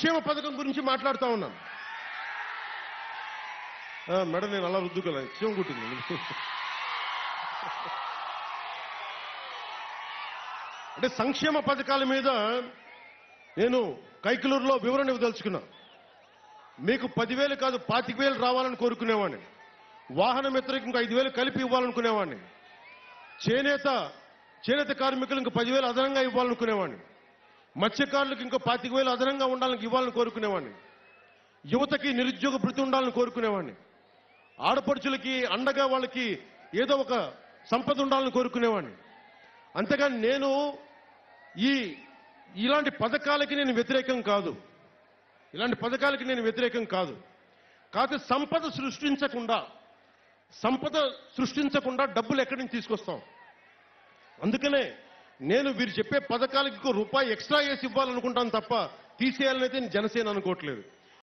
సంక్షేమ పథకం గురించి మాట్లాడుతా ఉన్నాను ఆ, మేడం నేను అలా రుద్దుకోలే క్షేమం కుట్టింది అంటే సంక్షేమ పథకాల మీద నేను కైకలూరులో వివరణ ఇవ్వదలుచుకున్నా మీకు పదివేలు కాదు పాతిక వేలు రావాలని కోరుకునేవాడిని వాహన మిత్రకి ఇంకో ఐదు వేలు కలిపి ఇవ్వాలనుకునేవాడిని చేనేత చేనేత కార్మికులు ఇంకో పదివేలు అదనంగా ఇవ్వాలనుకునేవాడిని మత్స్యకారులకు ఇంకో పాతిక వేలు అదనంగా ఉండాలని ఇవ్వాలని కోరుకునేవాడిని యువతకి నిరుద్యోగ భృతి ఉండాలని కోరుకునేవాడిని ఆడపడుచులకి అండగా వాళ్ళకి ఏదో ఒక సంపద ఉండాలని కోరుకునేవాడిని అంతేగాని నేను ఈ ఇలాంటి పథకాలకి నేను వ్యతిరేకం కాదు ఇలాంటి పథకాలకి నేను వ్యతిరేకం కాదు కాకపోతే సంపద సృష్టించకుండా సంపద సృష్టించకుండా డబ్బులు ఎక్కడి నుంచి తీసుకొస్తాం అందుకనే నేను వీరు చెప్పే పథకాలకి ఇంకో రూపాయి ఎక్స్ట్రా వేసి ఇవ్వాలనుకుంటాను తప్ప తీసేయాలని అయితే నేను జనసేన అనుకోవట్లేదు